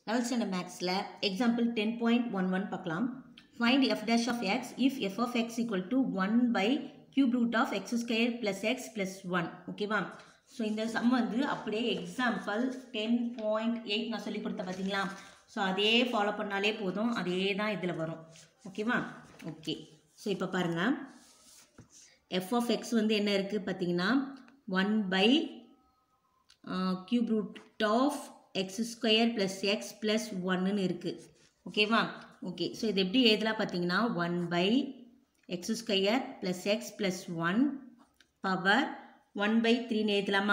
eleventh standard மேக்ஸில் example ten point one one பார்க்கலாம் find f dash of x if f of x equal to one by cube root of x square plus x plus one ஓகேவா so இந்த sum வந்து அப்படியே example ten point eight நான் சொல்லி கொடுத்தேன் பார்த்தீங்களா so அதே ஃபாலோ பண்ணாலே போதும் அதே தான் இதில் வரும் ஓகேவா ஓகே ஸோ இப்போ பாருங்கள் எஃப் ஆஃப் எக்ஸ் வந்து என்ன இருக்குது பார்த்தீங்கன்னா one by cube root of x square plus x plus ஒன்னுன்னு இருக்குது ஓகேவா ஓகே ஸோ இது எப்படி எழுதலாம் பார்த்தீங்கன்னா one by x square plus x plus one power one by த்ரீன்னு எழுதலாமா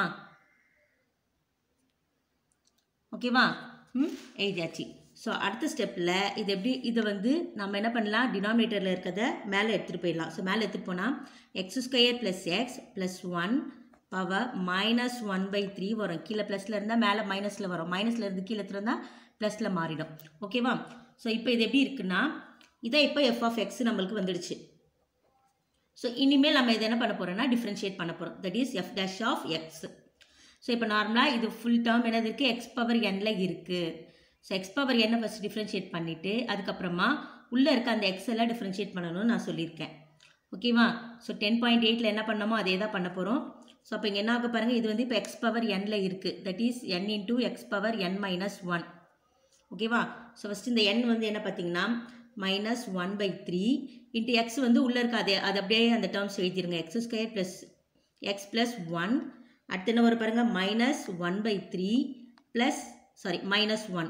ஓகேவா ம் எழுதியாச்சு ஸோ அடுத்த ஸ்டெப்பில் இது எப்படி இதை வந்து நம்ம என்ன பண்ணலாம் டினாமினேட்டரில் இருக்கிறத மேலே எடுத்துகிட்டு போயிடலாம் ஸோ மேலே எடுத்துகிட்டு போனால் x square plus x plus one power minus one by three வரும் கீழே ப்ளஸில் இருந்தால் மேலே மைனஸில் வரும் மைனஸில் இருந்து கீழே இருந்தால் ப்ளஸில் மாறிடும் ஓகேவா ஸோ இப்போ இது எப்படி இருக்குன்னா இதை இப்போ எஃப் ஆஃப் எக்ஸ் நம்மளுக்கு வந்துடுச்சு ஸோ இனிமேல் நம்ம இதை என்ன பண்ண போகிறோம்னா டிஃப்ரென்ஷியேட் பண்ண போகிறோம் that is f dash of x so இப்போ நார்மலாக இது ஃபுல் டேர்ம் என்னது இருக்குது எக்ஸ் பவர் எண்ணில் இருக்குது ஸோ எக்ஸ் பவர் எண்ணை ஃபஸ்ட் டிஃப்ரென்ஷியேட் பண்ணிவிட்டு அதுக்கப்புறமா உள்ளே இருக்க அந்த எக்ஸ் எல்லாம் டிஃப்ரென்ஷியேட் பண்ணணும்னு நான் சொல்லியிருக்கேன் ஓகேவா ஸோ டென் பாயிண்ட் எயிட்டில் என்ன பண்ணமோ அதே தான் பண்ண போகிறோம் ஸோ அப்போ இங்கே என்ன ஆக பாருங்கள் இது வந்து இப்போ எக்ஸ் பவர் எண்ணில் இருக்குது that is n into x power n minus one ஓகேவா ஸோ ஃபஸ்ட்டு இந்த எண் வந்து என்ன பார்த்தீங்கன்னா minus one by three into x வந்து உள்ளே இருக்க அதே அது அப்படியே அந்த டேர்ம்ஸ் எழுதிருங்க x square plus x plus one அடுத்து என்ன வரும் பாருங்கள் minus one by three plus sorry minus one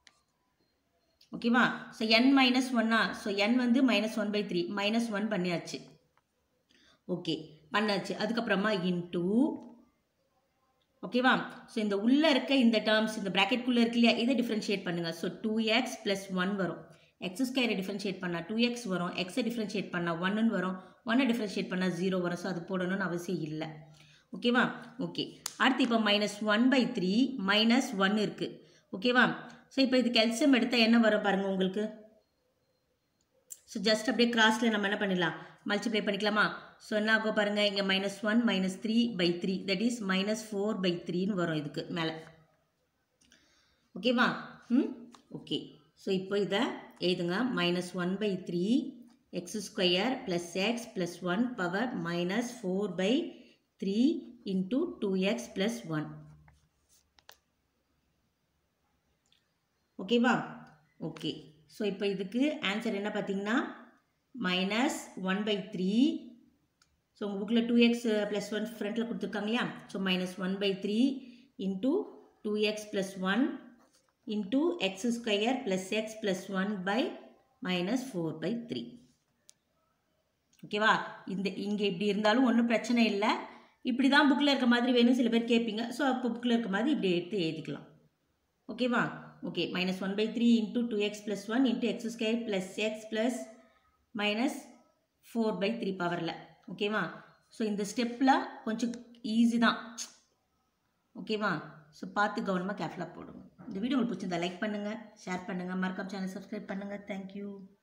ஓகேவா ஸோ என் மைனஸ் ஒன்னா ஸோ என் வந்து minus one by three minus one பண்ணியாச்சு ஓகே பண்ணாச்சு அதுக்கப்புறமா இன்டூ ஓகேவா ஸோ இந்த உள்ளே இருக்க இந்த டேர்ம்ஸ் இந்த ப்ராக்கெட்குள்ளே இருக்கு இல்லையா இதை டிஃப்ரென்ஷியேட் பண்ணுங்கள் so two x plus one வரும் எக்ஸ் ஸ்கொயரை டிஃப்ரென்ஷியேட் பண்ணால் டூ எக்ஸ் வரும் எக்ஸை டிஃப்ரென்ஷியேட் பண்ணால் ஒன்னு வரும் ஒன்னை டிஃப்ரென்ஷியேட் பண்ணால் ஜீரோ வரும் ஸோ அது போடணும்னு அவசியம் இல்லை ஓகேவா ஓகே அடுத்து இப்போ minus one by three minus one இருக்குது ஓகேவா ஸோ இப்போ இது கெல்சியம் எடுத்தால் என்ன வரும் பாருங்கள் உங்களுக்கு ஸோ ஜஸ்ட் அப்படியே கிராஸில் நம்ம என்ன பண்ணிடலாம் மல்டிப்ளை பண்ணிக்கலாமா ஸோ என்ன ஆகும் பாருங்கள் இங்கே minus one minus three by three that is minus four by த்ரீன்னு வரும் இதுக்கு மேலே ஓகேவா ம் ஓகே ஸோ இப்போ இதை எழுதுங்க minus one by three x square plus x plus one power minus four by three into two x plus one ஓகேவா ஓகே ஸோ இப்போ இதுக்கு ஆன்சர் என்ன பார்த்தீங்கன்னா minus one by three so உங்கள் புக்கில் டூ எக்ஸ் ப்ளஸ் ஒன் ஃப்ரண்ட்டில் கொடுத்துருக்காங்க இல்லையா so minus one by three into two x plus one into x square plus x plus one by minus four by three ஓகேவா இந்த இங்கே இப்படி இருந்தாலும் ஒன்றும் பிரச்சனை இல்லை இப்படி தான் புக்கில் இருக்க மாதிரி வேணும் சில பேர் கேட்பீங்க ஸோ அப்போ புக்கில் இருக்க மாதிரி இப்படி எடுத்து எழுதிக்கலாம் ஓகேவா okay minus one by three into two x plus one into x square plus x plus minus four by three பவரில் ஓகேவா ஸோ இந்த ஸ்டெப்பில் கொஞ்சம் ஈஸி தான் ஓகேவா ஸோ பார்த்து கவனமாக கேர்ஃபுல்லாக போடுங்க இந்த வீடியோ உங்களுக்கு பிடிச்சிருந்தா லைக் பண்ணுங்கள் ஷேர் பண்ணுங்கள் மறக்காம சேனல் சப்ஸ்கிரைப் பண்ணுங்கள் தேங்க்யூ